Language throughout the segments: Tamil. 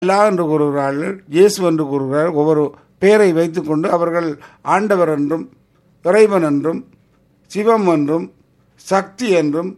அல்லா என்று கூறுகிறார்கள் இயேசு என்று கூறுகிறார்கள் ஒவ்வொரு பெயரை வைத்துக்கொண்டு அவர்கள் ஆண்டவர் என்றும் இறைவன் என்றும் சிவம் என்றும் சக்தி என்றும்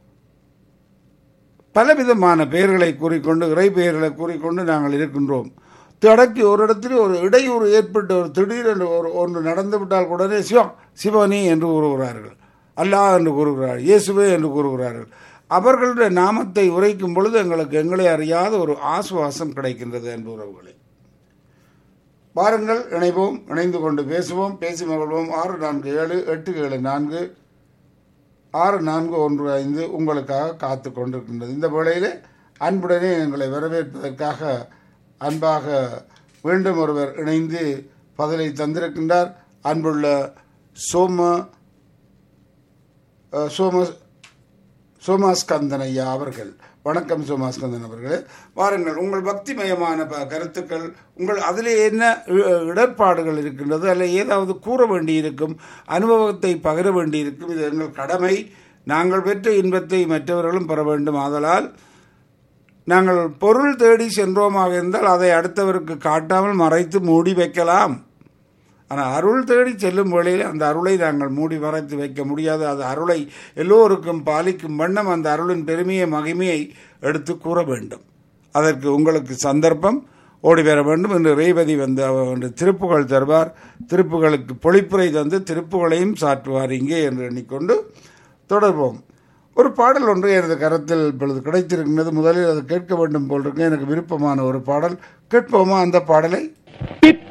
பலவிதமான பெயர்களை கூறிக்கொண்டு இறை பெயர்களை கூறிக்கொண்டு நாங்கள் இருக்கின்றோம் தடக்கி ஒரு இடத்தில் ஒரு இடையூறு ஏற்பட்டு ஒரு திடீரென்று ஒரு ஒன்று நடந்து விட்டால் உடனே சிவம் சிவனி என்று கூறுகிறார்கள் அல்லாஹ் என்று கூறுகிறார்கள் இயேசுவே என்று கூறுகிறார்கள் அவர்களுடைய நாமத்தை உரைக்கும் பொழுது எங்களுக்கு எங்களை அறியாத ஒரு ஆசுவாசம் கிடைக்கின்றது என்பவர்களே வாருங்கள் இணைவோம் இணைந்து கொண்டு பேசுவோம் பேசி மகிழ்வோம் ஆறு நான்கு ஏழு எட்டு ஏழு நான்கு ஆறு நான்கு ஒன்று ஐந்து உங்களுக்காக காத்து கொண்டிருக்கின்றது இந்த வேளையில் அன்புடனே எங்களை வரவேற்பதற்காக அன்பாக மீண்டும் ஒருவர் இணைந்து பதிலை தந்திருக்கின்றார் அன்புள்ள சோம அஹ், சோம சோமாஸ்கந்தன் ஐயா அவர்கள் வணக்கம் சோமாஸ்கந்தன் அவர்களே வாருங்கள் உங்கள் பக்திமயமான ப- கருத்துக்கள் உங்கள் அதில் என்ன இ- இடர்பாடுகள் இருக்கின்றது அல்ல ஏதாவது கூற வேண்டியிருக்கும் அனுபவத்தை பகிர வேண்டியிருக்கும் இது எங்கள் கடமை நாங்கள் பெற்ற இன்பத்தை மற்றவர்களும் பெற வேண்டும் ஆதலால் நாங்கள் பொருள் தேடி சென்றோமாக இருந்தால் அதை அடுத்தவருக்கு காட்டாமல் மறைத்து மூடி வைக்கலாம் ஆனால் அருள் தேடி செல்லும் வேளையில் அந்த அருளை நாங்கள் மூடி மறைத்து வைக்க முடியாது அது அருளை எல்லோருக்கும் பாலிக்கும் வண்ணம் அந்த அருளின் பெருமையை மகிமையை எடுத்து கூற வேண்டும் அதற்கு உங்களுக்கு சந்தர்ப்பம் ஓடி வர வேண்டும் என்று ரேவதி வந்து அவர் திருப்புகள் தருவார் திருப்புகளுக்கு பொழிப்புரை தந்து திருப்புகளையும் சாற்றுவார் இங்கே என்று எண்ணிக்கொண்டு தொடர்வோம் ஒரு பாடல் ஒன்று எனது கரத்தில் இப்பொழுது கிடைத்திருக்கின்றது முதலில் அது கேட்க வேண்டும் போல் இருக்கு எனக்கு விருப்பமான ஒரு பாடல் கேட்போமா அந்த பாடலை பிப்